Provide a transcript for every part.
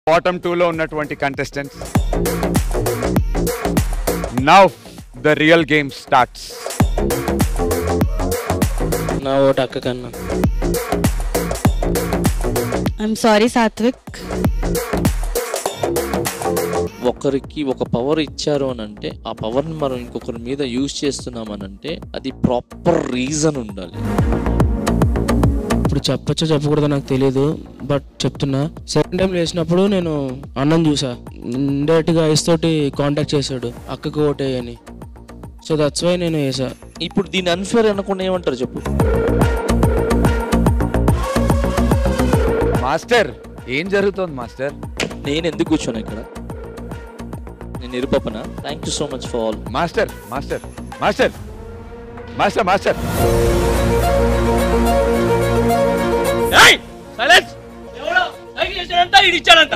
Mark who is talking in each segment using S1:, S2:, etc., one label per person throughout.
S1: bottom టూలో ఉన్నటువంటి contestants now the real game starts
S2: నా ఓటు అక్క కన్నా
S3: ఐఎమ్ సారీ సాత్విక్
S2: ఒకరికి ఒక పవర్ ఇచ్చారు అని అంటే ఆ పవర్ని మనం ఇంకొకరి మీద యూజ్ చేస్తున్నామనంటే అది ప్రాపర్ రీజన్ ఉండాలి
S4: ఇప్పుడు చెప్పచ్చో చెప్పకూడదో నాకు తెలియదు బట్ చెప్తున్నా సెకండ్ టైం లేచినప్పుడు నేను అన్నం చూసా డైరెక్ట్ గా ఐస్ తోటి కాంటాక్ట్ చేశాడు అక్కకు ఓటేయని సో దట్స్ వై నేను వేసా
S2: ఇప్పుడు దీన్ని అన్ఫేర్ అనకుండా ఏమంటారు చెప్పు
S1: మాస్టర్ ఏం జరుగుతోంది మాస్టర్
S2: నేను ఎందుకు కూర్చోను ఇక్కడ నేను నిరుపపన thank you so much for all
S1: master master master master master
S5: ఎవడో సైకిల్ చేశాడంట ఇది ఇచ్చాడంట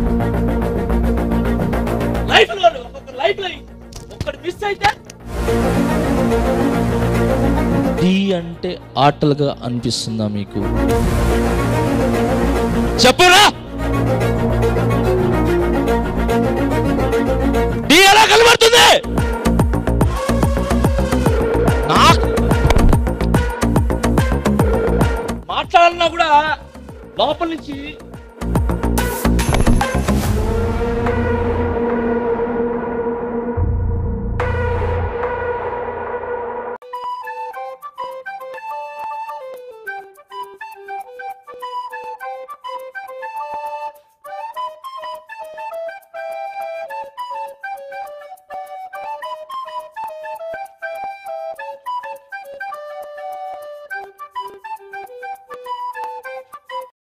S5: లైఫ్ లో ఒక్కొక్క లైఫ్ లో ఒక్కటి మిస్ అయితే
S2: డి అంటే ఆటలుగా అనిపిస్తుందా మీకు చెప్పురా డి ఎలా కనబడుతుంది నాకు
S5: మాట్లాడాలన్నా కూడా లోపల నుంచి